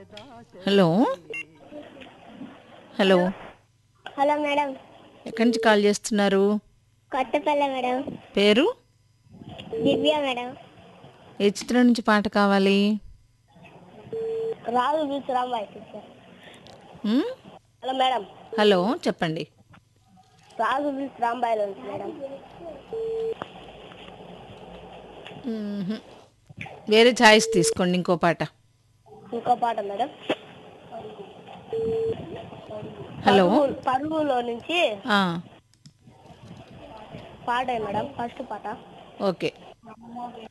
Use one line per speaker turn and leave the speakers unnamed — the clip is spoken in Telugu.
హలో హలో
హలో మేడం
ఎక్కడి నుంచి కాల్ చేస్తున్నారు
కొత్తపల్లి మేడం
పేరు
దివ్య మేడం
ఏ చిత్రం నుంచి పాట కావాలి
రాజు బీచ్ రాంబాయ్ సార్
ఉమ్?
హలో మేడం
హలో చెప్పండి
రాజు బీచ్ రాంబాయ్లో ఉంది మేడం
మ్మ్హ్. వేరే ఛాయిస్ తీసుకోండి ఇంకో పాట
ఇంకో పాట మేడం
హలో
పరుగు- పరుగులో నుంచి
ఆ,
పాట మేడం ఫస్ట్ పాట
ఓకే